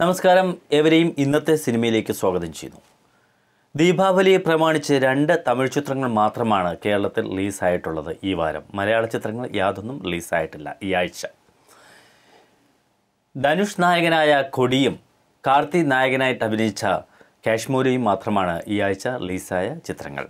നമസ്കാരം ഏവരെയും ഇന്നത്തെ സിനിമയിലേക്ക് സ്വാഗതം ചെയ്യുന്നു ദീപാവലിയെ പ്രമാണിച്ച് രണ്ട് തമിഴ് ചിത്രങ്ങൾ മാത്രമാണ് കേരളത്തിൽ റിലീസായിട്ടുള്ളത് ഈ വാരം മലയാള ചിത്രങ്ങൾ യാതൊന്നും റിലീസായിട്ടില്ല ഈ ആഴ്ച ധനുഷ് നായകനായ കൊടിയും കാർത്തി നായകനായിട്ട് അഭിനയിച്ച കാശ്മീരിയും മാത്രമാണ് ഈ ആഴ്ച റിലീസായ ചിത്രങ്ങൾ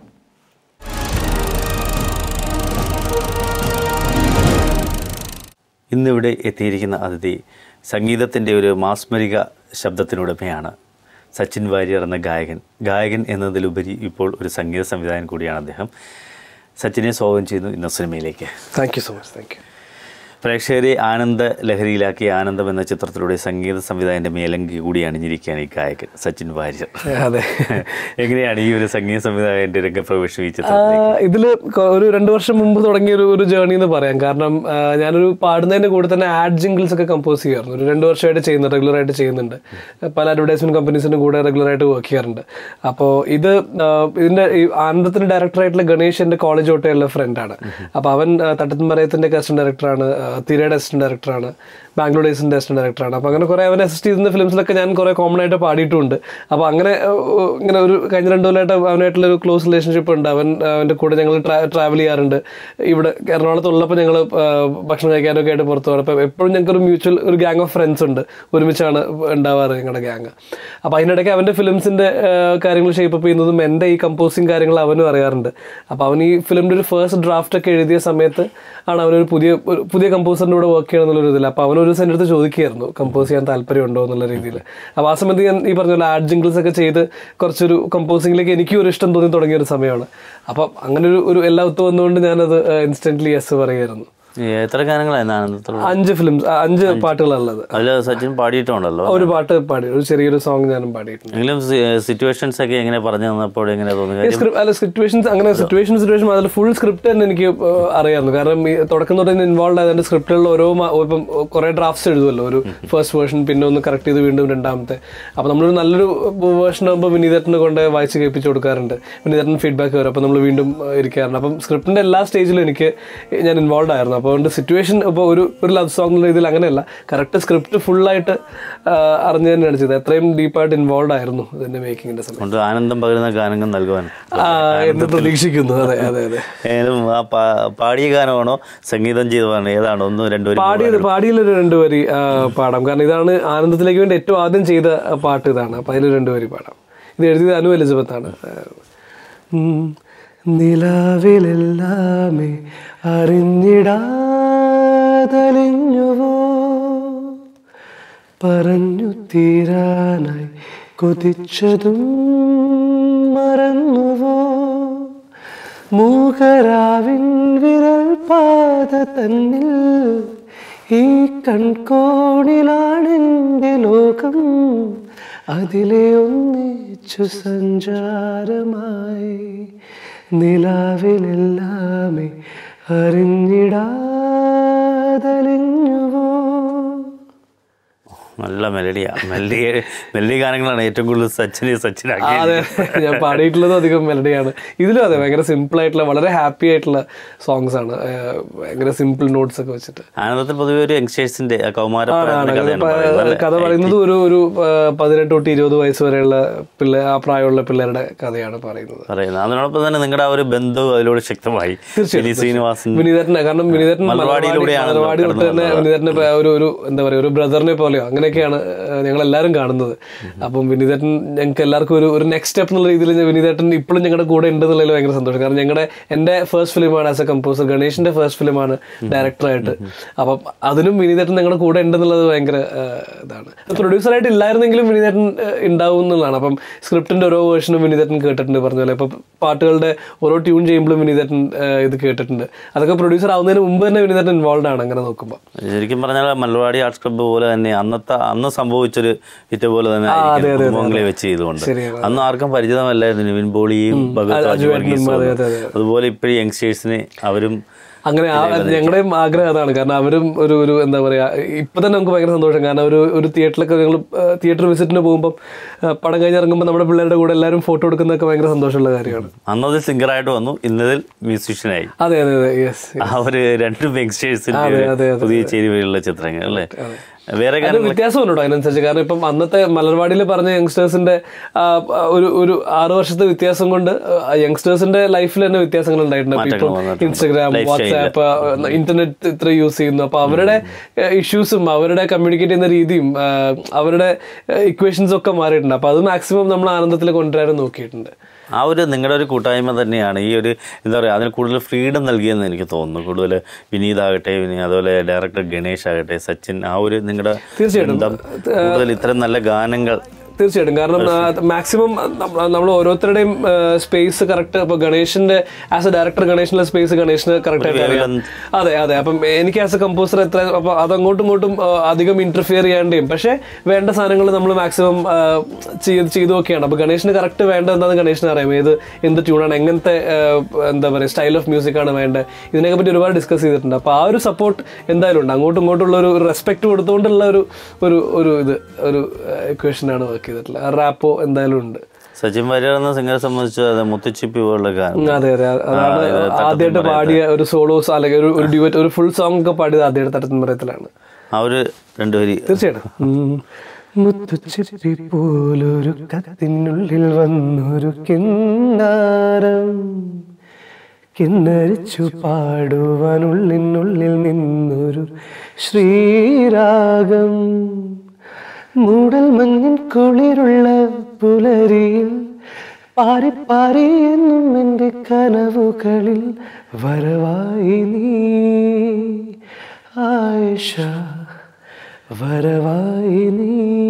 ഇന്നിവിടെ എത്തിയിരിക്കുന്ന അതിഥി സംഗീതത്തിൻ്റെ ഒരു മാസ്മരിക ശബ്ദത്തിനുടമയാണ് സച്ചിൻ വാര്യർ എന്ന ഗായകൻ ഗായകൻ എന്നതിലുപരി ഇപ്പോൾ ഒരു സംഗീത സംവിധായകൻ കൂടിയാണ് അദ്ദേഹം സച്ചിനെ സ്വാഗതം ചെയ്യുന്നു ഇന്ന സിനിമയിലേക്ക് thank you so much thank you പ്രേക്ഷകരെ ആനന്ദ ലഹരിയിലാക്കിയ ആനന്ദം എന്ന ചിത്രത്തിലൂടെ സംഗീത സംവിധായകൻ്റെ മേലങ്കി കൂടി അണിഞ്ഞിരിക്കുകയാണ് ഈ ഗായകൻ സച്ചിൻ വാര്യർ അതെ എങ്ങനെയാണ് ഈ ഒരു സംഗീത സംവിധായകൻ്റെ രംഗപ്രവേശം ഈ ആ, ചിത്രത്തിൽ ഇതില് കൊ- ഒരു രണ്ട് വർഷം മുമ്പ് തുടങ്ങിയ ഒരു ഒരു ജേർണി എന്ന് പറയാം കാരണം ആ, ഞാനൊരു പാടുന്നതിന്റെ കൂടെ തന്നെ ആഡ് ജിംഗിൾസ് ഒക്കെ കമ്പോസ് ചെയ്യാറുണ്ട് ഒരു രണ്ട് വർഷമായിട്ട് ചെയ്യുന്നുണ്ട് റെഗുലർ ആയിട്ട് ചെയ്യുന്നുണ്ട് പല അഡ്വർടൈസ്മെന്റ് കമ്പനീസിന്റെ കൂടെ റെഗുലർ ആയിട്ട് വർക്ക് ചെയ്യാറുണ്ട് അപ്പോൾ ഇത് ആ, ഇതിന്റെ ഈ ആനന്ദത്തിന്റെ ഡയറക്ടറായിട്ടുള്ള ഗണേഷ് എന്റെ കോളേജ് തൊട്ടേയുള്ള ഫ്രണ്ടാണ് അപ്പോൾ അവൻ ആ, തട്ടത്തും പറയത്തിന്റെ അസിസ്റ്റന്റ് ഡയറക്ടറാണ് തിരയുടെ അസിസ്റ്റന്റ് ഡയറക്ടറാണ് ബാംഗ്ലൂർ ഡേയ്സിന്റെ അസിസ്റ്റന്റ് ഡയറക്ടറാണ് അപ്പോൾ അങ്ങനെ കുറെ അവൻ അസിസ്റ്റ് ചെയ്യുന്ന ഫിലിംസിലൊക്കെ ഞാൻ കുറെ കോമൺ ആയിട്ട് പാടിയിട്ടുണ്ട് അപ്പോൾ അങ്ങനെ ഏഹ്, ഇങ്ങനെ ഒരു കഴിഞ്ഞ രണ്ടു കൊല്ലമായിട്ട് അവനായിട്ടുള്ള ഒരു ക്ലോസ് റിലേഷൻഷിപ്പ് ഉണ്ട് അവൻ അവൻ്റെ കൂടെ ഞങ്ങൾ ട്രാവൽ ചെയ്യാറുണ്ട് ഇവിടെ എറണാകുളത്തുള്ളപ്പോൾ ഞങ്ങൾ ഭക്ഷണം കഴിക്കാനൊക്കെ ആയിട്ട് പുറത്തു പോകാറ് അപ്പോൾ എപ്പോഴും ഞങ്ങൾക്ക് ഒരു മ്യൂച്വൽ ഒരു ഗ്യാങ് ഓഫ് ഫ്രണ്ട്സ് ഉണ്ട് ഒരുമിച്ചാണ് ഉണ്ടാവാറ് ഞങ്ങളുടെ ഗ്യാങ് അപ്പോൾ അതിനിടയ്ക്ക് അവൻ്റെ ഫിലിംസിൻ്റെ കാര്യങ്ങൾ ഷേപ്പ് അപ്പ് ചെയ്യുന്നതും എൻ്റെ ഈ കമ്പോസിങ് കാര്യങ്ങൾ അവനും അറിയാറുണ്ട് അപ്പോൾ അവൻ ഈ ഫിലിമിൻ്റെ ഒരു ഫസ്റ്റ് ഡ്രാഫ്റ്റ് ഒക്കെ എഴുതിയ സമയത്ത് ആണ് അവനൊരു പുതിയ ഒരു പുതിയ കമ്പോസറിൻ്റെ കൂടെ വർക്ക് ചെയ്യണം എന്നുള്ളൊരു ഇതിൽ അപ്പോൾ അവനൊരു ദിവസം എൻ്റെ അടുത്ത് ചോദിക്കുകയായിരുന്നു കമ്പോസ് ചെയ്യാൻ താല്പര്യമുണ്ടോ എന്നുള്ള രീതിയിൽ അപ്പോൾ ആ സമയത്ത് ഞാൻ ഈ പറഞ്ഞ പോലെ ആഡ് ജിംഗിൾസ് ഒക്കെ ചെയ്ത് കുറച്ചൊരു കമ്പോസിങ്ങിലേക്ക് എനിക്കും ഒരു ഇഷ്ടം തോന്നി തുടങ്ങിയ ഒരു സമയമാണ് അപ്പം അങ്ങനെ ഒരു ഒരു എല്ലാ ഒത്തു വന്നുകൊണ്ട് ഞാനത് ഇൻസ്റ്റന്റ്ലി യെസ് പറയുമായിരുന്നു ഈ എത്ര ഗാനങ്ങളായിരുന്നു ആനന്ദത്തിൽ അഞ്ച് ഫിലിംസ് അഞ്ച് പാട്ടുകളുള്ളത് അതിൽ സച്ചിൻ പാടിയിട്ടുണ്ടല്ലോ ഒരു പാട്ട് പാടി ഒരു ചെറിയൊരു സോങ് ഞാനും പാടിയിട്ടുണ്ട് എങ്കിലും സിറ്റുവേഷൻസ് ഒക്കെ എങ്ങനെ പറഞ്ഞു തന്നപ്പോൾ എങ്ങനെ തോന്നി ഈ കാര്യം സ്ക്രിപ്റ്റ് അല്ല സിറ്റുവേഷൻസ് അങ്ങനെ സിറ്റുവേഷൻ സിറ്റുവേഷൻ അതിൽ ഫുൾ സ്ക്രിപ്റ്റ് തന്നെ എനിക്ക് ഏഹ്, അറിയാമായിരുന്നു കാരണം ഈ തുടക്കം തൊട്ട് ഇൻവോൾവ് ആയതുകൊണ്ട് സ്ക്രിപ്റ്റുകളിൽ ഓരോ മാ- ഇപ്പം കുറെ ഡ്രാഫ്റ്റ്സ് എഴുതുമല്ലോ ഒരു ഫസ്റ്റ് വേർഷൻ പിന്നെ ഒന്ന് കറക്റ്റ് ചെയ്ത് വീണ്ടും രണ്ടാമത്തെ അപ്പോൾ നമ്മളൊരു നല്ലൊരു വേർഷൻ ആകുമ്പോൾ വിനീതേട്ടനെ കൊണ്ട് വായിച്ച് കേൾപ്പിച്ച് കൊടുക്കാറുണ്ട് വിനീതേട്ടൻ ഫീഡ്ബാക്ക് വരും അപ്പോൾ നമ്മൾ വീണ്ടും ഏഹ്, ഇരിക്കാറുണ്ട് അപ്പം സ്ക്രിപ്റ്റിന്റെ എല്ലാ സ്റ്റേജിലും എനിക്ക് ഞാൻ ഇൻവോൾവ് ആയിരുന്നു അപ്പോൾ അതുകൊണ്ട് സിറ്റുവേഷൻ ഇപ്പോൾ ഒരു ഒരു ലവ് സോങ് എന്നുള്ള രീതിയിൽ അങ്ങനെയല്ല കറക്റ്റ് സ്ക്രിപ്റ്റ് ഫുള്ളായിട്ട് അറിഞ്ഞു തന്നെയാണ് ചെയ്തത് അത്രയും ഡീപ്പായിട്ട് ഇൻവോൾവ് ആയിരുന്നു ഇതിന്റെ മേക്കിങ്ങിന്റെ സമയം കൊണ്ട് ആനന്ദം പകരുന്ന ഗാനങ്ങൾ നൽകുവാൻ ആ, എന്ന് പ്രതീക്ഷിക്കുന്നു അതെ അതെ അതെ ഏതും ആ പാ- പാടിയ ഗാനമാണോ സംഗീതം ചെയ്തതാണോ ഏതാണോ ഒന്നും രണ്ടുപേരും പാടിയത് പാടിയൊരു രണ്ടു വരി ആ, പാടാം കാരണം ഇതാണ് ആനന്ദത്തിലേക്ക് വേണ്ടി ഏറ്റവും ആദ്യം ചെയ്ത പാട്ട് ഇതാണ് അപ്പൊ അതിൽ രണ്ടു വരി പാടാം ഇത് എഴുതിയത് അനു എലിസബത്ത് ആണ് ഉം. നിലാവിലെല്ലാമേ അറിഞ്ഞിടാതലിഞ്ഞുവോ പറഞ്ഞു തീരാനായി കൊതിച്ചതും മറന്നുവോ മൂകരാവിൻ വിരൽ പാത തന്നിൽ ഈ കൺകോണിലാണെൻ്റെ ലോകം അതിലെ ഒന്നിച്ചു സഞ്ചാരമായി നിലാവിലെല്ലാമേ അറിഞ്ഞിടാതലിഞ്ഞുവോ നല്ല മെലഡിയാ മെലഡി മെലഡി ഗാനങ്ങളാണ് ഏറ്റവും കൂടുതൽ സച്ചിനെ സച്ചിനാക്കി അതെ ഞാൻ പാടിയിട്ടുള്ളത് അധികം മെലഡിയാണ് ഇതിലും അതെ ഭയങ്കര സിമ്പിൾ ആയിട്ടുള്ള വളരെ ഹാപ്പി ആയിട്ടുള്ള സോങ്സ് ആണ് ഏഹ് ഭയങ്കര സിമ്പിൾ നോട്ട്സ് ഒക്കെ വെച്ചിട്ട് ആനന്ദത്തിൽ പൊതുവെ ഒരു യങ്സ്റ്റേഴ്സിന്റെ കൗമാര ആണ്. കഥയാണ് ഇതിപ്പോ, പറയുന്നത് അല്ലേ? കഥ പറയുന്നത് ഒരു ഒരു ആ, പതിനെട്ട് തൊട്ട് ഇരുപത് വയസ്സ് വരെയുള്ള പിള്ളേ ആ പ്രായമുള്ള പിള്ളേരുടെ കഥയാണ് പറയുന്നത് പറയുന്നത് അതിനോടൊപ്പം തന്നെ നിങ്ങളുടെ ആ ഒരു ബന്ധവും അതിലൂടെ ശക്തമായി വിനീത് ശ്രീനിവാസൻ വിനീതേട്ടനെ കാരണം വിനീതേട്ടൻ മലർവാടിയിലൂടെയാണ് മലർവാടി തൊട്ട് തന്നെ വിനീതേട്ടനെ ഇപ്പൊ ഒരു ഒരു എന്താ പറയാ ഒരു ബ്രദറിനെ പോലെയോ അങ്ങനെയൊക്കെയാണ് ഞങ്ങൾ എല്ലാവരും കാണുന്നത് അപ്പം വിനീതേട്ടൻ ഞങ്ങൾക്ക് എല്ലാവർക്കും ഒരു ഒരു നെക്സ്റ്റ് സ്റ്റെപ്പ് എന്നുള്ള രീതിയിൽ വിനീതേട്ടൻ ഇപ്പോഴും ഞങ്ങളുടെ കൂടെ ഉണ്ടെന്നുള്ളതിൽ ഭയങ്കര സന്തോഷം കാരണം ഞങ്ങളുടെ എൻ്റെ ഫസ്റ്റ് ഫിലിമാണ് ആസ് എ കമ്പോസർ ഗണേഷിന്റെ ഫസ്റ്റ് ഫിലിമാണ് ഡയറക്ടറായിട്ട് അപ്പം അതിനും വിനീതേട്ടൻ ഞങ്ങളുടെ കൂടെ ഉണ്ടെന്നുള്ളത് ഭയങ്കര ആ, ഇതാണ് പ്രൊഡ്യൂസറായിട്ട് ഇല്ലായിരുന്നെങ്കിലും വിനീതേട്ടൻ ആ, ഉണ്ടാവും എന്നുള്ളതാണ് അപ്പം സ്ക്രിപ്റ്റിന്റെ ഓരോ വേർഷനും വിനീതേട്ടൻ കേട്ടിട്ടുണ്ട് പറഞ്ഞ പോലെ ഇപ്പം പാട്ടുകളുടെ ഓരോ ട്യൂൺ ചെയ്യുമ്പോഴും വിനീതേട്ടൻ ആ, ഇത് കേട്ടിട്ടുണ്ട് അതൊക്കെ പ്രൊഡ്യൂസർ ആവുന്നതിന് മുമ്പ് തന്നെ വിനീതേട്ടൻ ഇൻവോൾവ് ആണ് അങ്ങനെ നോക്കുമ്പോൾ ശരിക്കും പറഞ്ഞാൽ മലവാടി ആർട്സ് ക്ലബ്ബ് പോലെ തന്നെ അന്നത്തെ അന്ന് സംഭവിച്ചൊരു ഹിറ്റ് പോലെ തന്നെ അതെ, അതെ, അതെ, മോങ്ങളെ വെച്ച് ചെയ്തുകൊണ്ട് ശരിയാണ്. അന്ന് ആർക്കും പരിചിതമല്ലായിരുന്നു നിവിൻ പോളിയും ഭഗത് അജു ഏട്ടനും, അതെ, അതെ, അതെ. അതുപോലെ ഇപ്പോഴും യങ്സ്റ്റേഴ്സിന് അവരും അങ്ങനെ ആ- ഞങ്ങളുടെയും ആഗ്രഹം അതാണ് കാരണം അവരും ഒരു ഒരു എന്താ പറയാ ഇപ്പൊ തന്നെ നമുക്ക് ഭയങ്കര സന്തോഷം കാരണം ഒരു ഒരു തിയേറ്ററിലൊക്കെ ഞങ്ങൾ തിയേറ്റർ വിസിറ്റിന് പോകുമ്പോൾ പടം കഴിഞ്ഞ് ഇറങ്ങുമ്പോൾ നമ്മുടെ പിള്ളേരുടെ കൂടെ എല്ലാവരും ഫോട്ടോ എടുക്കുന്നതൊക്കെ ഭയങ്കര സന്തോഷമുള്ള കാര്യമാണ് അന്നതിൽ സിംഗറായിട്ട് വന്നു ഇന്നതിൽ മ്യൂസീഷ്യനായി അതെ അതെ അതെ യെസ് ആ ഒരു രണ്ടും യങ്സ്റ്റേഴ്സിന്റെ അതെ, ഒരു അതെ, അതെ, പുതിയ ചേരുവയുള്ള ചിത്രങ്ങൾ അല്ലേ വേറെ അത് വ്യത്യാസമുണ്ടോ അതിനനുസരിച്ച് കാരണം ഇപ്പം അന്നത്തെ മലർവാടിയിൽ പറഞ്ഞ യങ്സ്റ്റേഴ്സിന്റെ ആ, ഒരു ഒരു ആറ് വർഷത്തെ വ്യത്യാസം കൊണ്ട് യങ്സ്റ്റേഴ്സിന്റെ ലൈഫിൽ തന്നെ വ്യത്യാസങ്ങൾ ഉണ്ടായിട്ടുണ്ട് ഇപ്പൊ മാറ്റങ്ങൾ ഇപ്പം വന്നിട്ടുണ്ട്. Instagram Lifestyle. വാട്സാപ്പ് ഇന്റർനെറ്റ് ഇത്ര യൂസ് ചെയ്യുന്നു അപ്പൊ അവരുടെ ഇഷ്യൂസും അവരുടെ കമ്മ്യൂണിക്കേറ്റ് ചെയ്യുന്ന രീതിയും ആ, അവരുടെ ഇക്വേഷൻസ് ഒക്കെ മാറിയിട്ടുണ്ട് അപ്പൊ അത് മാക്സിമം നമ്മൾ ആനന്ദത്തിൽ കൊണ്ടുവരാനും നോക്കിയിട്ടുണ്ട് ആ ഒരു നിങ്ങളുടെ ഒരു കൂട്ടായ്മ തന്നെയാണ് ഈ ഒരു എന്താ പറയുക അതിന് കൂടുതൽ ഫ്രീഡം നൽകിയെന്ന് എനിക്ക് തോന്നുന്നു കൂടുതൽ വിനീതാകട്ടെ വിനീ അതുപോലെ ഡയറക്ടർ ഗണേഷ് ആകട്ടെ സച്ചിൻ ആ ഒരു നിങ്ങളുടെ തീർച്ചയായിട്ടും. ബന്ധം കൂടുതൽ ഇത്തരം നല്ല ഗാനങ്ങൾ തീർച്ചയായിട്ടും കാരണം മാക്സിമം നമ്മൾ ഓരോരുത്തരുടെയും സ്പേസ് കറക്റ്റ് ഇപ്പൊ ഗണേഷിന്റെ ആസ് എ ഡയറക്ടർ ഗണേഷിന്റെ സ്പേസ് ഗണേഷിന് കറക്റ്റ് ആയിട്ട് അറിയാം അതെ അതെ അപ്പം എനിക്ക് ആസ് എ കമ്പോസർ എത്ര അപ്പൊ അത് അങ്ങോട്ടും ഇങ്ങോട്ടും ആ, അധികം ഇന്റർഫിയർ ചെയ്യാണ്ടേയും പക്ഷെ വേണ്ട സാധനങ്ങൾ നമ്മൾ മാക്സിമം ചെയ്ത് ചെയ്തു നോക്കിയാണ് അപ്പൊ ഗണേഷിന് കറക്റ്റ് വേണ്ട എന്താണെന്ന് ഗണേഷിന് അറിയാം ഏത് എന്ത് ട്യൂണാണ് എങ്ങനത്തെ ആ, എന്താ പറയുക സ്റ്റൈൽ ഓഫ് മ്യൂസിക് ആണ് വേണ്ടത് ഇതിനെയൊക്കെ പറ്റി ഒരുപാട് ഡിസ്കസ് ചെയ്തിട്ടുണ്ട് അപ്പൊ ആ ഒരു സപ്പോർട്ട് എന്തായാലും ഉണ്ട് അങ്ങോട്ടും ഇങ്ങോട്ടുള്ള ഒരു റെസ്പെക്ട് കൊടുത്തുകൊണ്ടുള്ള ഒരു ഒരു ഒരു ഇത് ഒരു ഇക്വേഷൻ ആണ് വർക്ക് ചെയ്തിട്ടുള്ളത് റാപ്പോ എന്തായാലും ഉണ്ട് സച്ചിൻ വാര്യർ എന്ന സിംഗറെ സംബന്ധിച്ച് അത് മുത്തുച്ചിപ്പി പോലുള്ള ഗാനം ഉം, അതെ അതെ അതാണ് ആദ്യമായിട്ട് പാടിയ ഒരു സോളോസ് അല്ലെങ്കിൽ ഒരു ഒരു ഡ്യൂറ്റ് ഒരു ഫുൾ സോങ് ഒക്കെ പാടിയത് ആദ്യമായിട്ട് തട്ടത്തുമ്പറയത്തിലാണ് ആ ഒരു രണ്ടുപേരി തീർച്ചയായിട്ടും മുത്തുച്ചിരി പോലൊരു കത്തിനുള്ളിൽ വന്നൊരു കിന്നാരം കിന്നരിച്ചു പാടുവാനുള്ളിനുള്ളിൽ നിന്നൊരു ശ്രീരാഗം മൂടൽ മഞ്ഞിൻ കുളിരുള്ള പുലരിയിൽ പാരി പാരി എന്നും എൻ്റെ കനവുകളിൽ വരവായി നീ ആയിഷ വരവായി നീ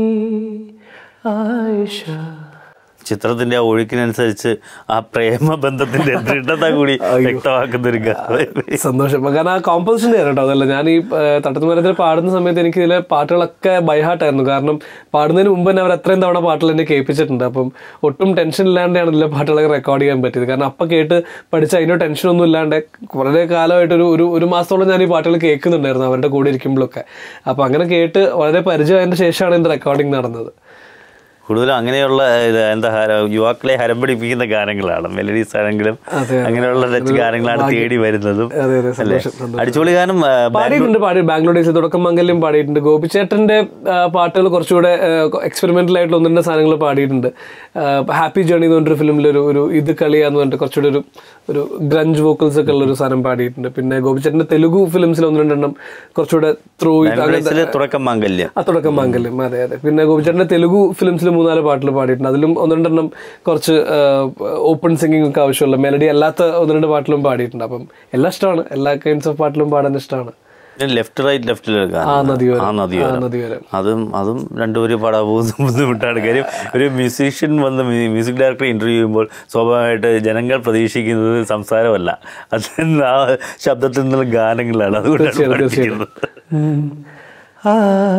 ആയിഷ ചിത്രത്തിന്റെ ആ ഒഴുക്കിനനുസരിച്ച് ആ പ്രേമ ബന്ധത്തിന്റെ ദൃഢത കൂടി വ്യക്തമാക്കുന്ന ഒരു ഗാനം സന്തോഷം കാരണം ആ കോമ്പോസിഷൻ കേട്ടോ അതല്ല ഞാൻ ഈ തട്ടത്തുമരത്തിൽ പാടുന്ന സമയത്ത് എനിക്ക് ഇതിലെ പാട്ടുകളൊക്കെ ബൈഹാർട്ടായിരുന്നു കാരണം പാടുന്നതിന് മുമ്പ് തന്നെ അവർ അത്രയും തവണ പാട്ടുകൾ എന്നെ കേൾപ്പിച്ചിട്ടുണ്ട് അപ്പം ഒട്ടും ടെൻഷൻ ഇല്ലാണ്ടാണ് ഇതിലെ പാട്ടുകളൊക്കെ റെക്കോർഡ് ചെയ്യാൻ പറ്റിയത് കാരണം അപ്പം കേട്ട് പഠിച്ച അതിൻ്റെ ടെൻഷനൊന്നും ഇല്ലാണ്ട് വളരെ കാലമായിട്ട് ഒരു ഒരു ഒരു മാസത്തോളം ഞാൻ ഈ പാട്ടുകൾ കേൾക്കുന്നുണ്ടായിരുന്നു അവരുടെ കൂടെ ഇരിക്കുമ്പോഴൊക്കെ അപ്പം അങ്ങനെ കേട്ട് വളരെ പരിചയമായതിൻ്റെ ശേഷമാണ് എൻ്റെ റെക്കോർഡിങ് നടന്നത് കൂടുതലും അങ്ങനെയുള്ള ഇത് എന്താ ഹര- യുവാക്കളെ ഹരംപിടിപ്പിക്കുന്ന ഗാനങ്ങളാണ് മെലഡീസ് ആണെങ്കിലും അതെ. അങ്ങനെയുള്ള ടച്ച് ഗാനങ്ങളാണ് തേടി വരുന്നതും അതെ അതെ അല്ലേ സന്തോഷം സന്തോഷം അടിച്ചുപൊളി ഗാനം ആ, പാടിയിട്ടുണ്ട് പാടി ബാംഗ്ലൂർ ഡേയ്സ് തുടക്കം മംഗല്യം പാടിയിട്ടുണ്ട് ഗോപിച്ചേട്ടന്റെ ആ, പാട്ടുകൾ കുറച്ചുകൂടെ എക്സ്പെരിമെന്റൽ ആയിട്ടുള്ള ഒന്ന് രണ്ട് സാധനങ്ങൾ പാടിയിട്ടുണ്ട് ഹാപ്പി ജേണി എന്ന് പറഞ്ഞൊരു ഫിലിമിൽ ഒരു ഒരു ഇത് കളിയാന്ന് പറഞ്ഞിട്ട് കുറച്ചുകൂടെ ഒരു ഒരു ഗ്രഞ്ച് വോക്കൽസ് ഒക്കെ ഉള്ള ഒരു സാധനം പാടിയിട്ടുണ്ട് പിന്നെ ഗോപിച്ചേട്ടന്റെ തെലുഗു ഫിലിംസിൽ ഒന്ന് രണ്ടെണ്ണം കുറച്ചുകൂടെ ത്രൂ ബാംഗ്ലൂരിലെ തുടക്കം മാംഗല്യം ആ തുടക്കം മാംഗല്യം അതെ അതെ പിന്നെ ഗോപിച്ചേട്ടന്റെ തെലുഗു ഫിലിംസിൽ മൂന്നാല് പാട്ടുകൾ പാടിയിട്ടുണ്ട് അതിലും ഒന്ന് രണ്ടെണ്ണം കുറച്ച് ഓപ്പൺ സിംഗിങ് ഒക്കെ ആവശ്യമുള്ള മെലഡി അല്ലാത്ത ഒന്ന് രണ്ട് പാട്ടിലും പാടിയിട്ടുണ്ട് അപ്പം എല്ലാം ഇഷ്ടമാണ് എല്ലാ കൈൻഡ്സ് ഓഫ് പാട്ടിലും പാടാൻ ഇഷ്ടമാണ് ലെഫ്റ്റ് റൈറ്റ് ലെഫ്റ്റിൽ ആ നദിയോരം ആ ആ നദിയോരം നദിയോരം അതും അതും രണ്ടുപേരും പാടാൻ പോകുന്ന ബുദ്ധിമുട്ടാണ് കാര്യം ഒരു മ്യൂസീഷ്യൻ വന്ന് മ്യൂ- മ്യൂസിക് ഡയറക്ടർ ഇന്റർവ്യൂ ചെയ്യുമ്പോൾ സ്വാഭാവികമായിട്ട് ജനങ്ങൾ പ്രതീക്ഷിക്കുന്നത് സംസാരമല്ല അത് ആ ശബ്ദത്തിൽ നിന്നുള്ള ഗാനങ്ങളാണ് അതുകൊണ്ടാണ് തീർച്ചയായും, പഠിപ്പിക്കുന്നത്. ആ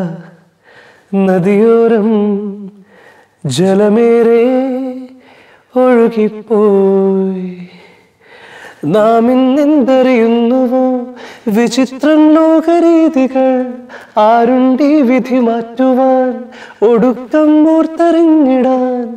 നദിയോരം ജലമേറെ ഒഴുകിപ്പോയി നാം ഇന്നെന്തറിയുന്നുവോ വിചിത്രം ലോകരീതികൾ ആരുണ്ടി വിധി മാറ്റുവാൻ ഒടുക്കം ഓർത്തറിഞ്ഞിടാൻ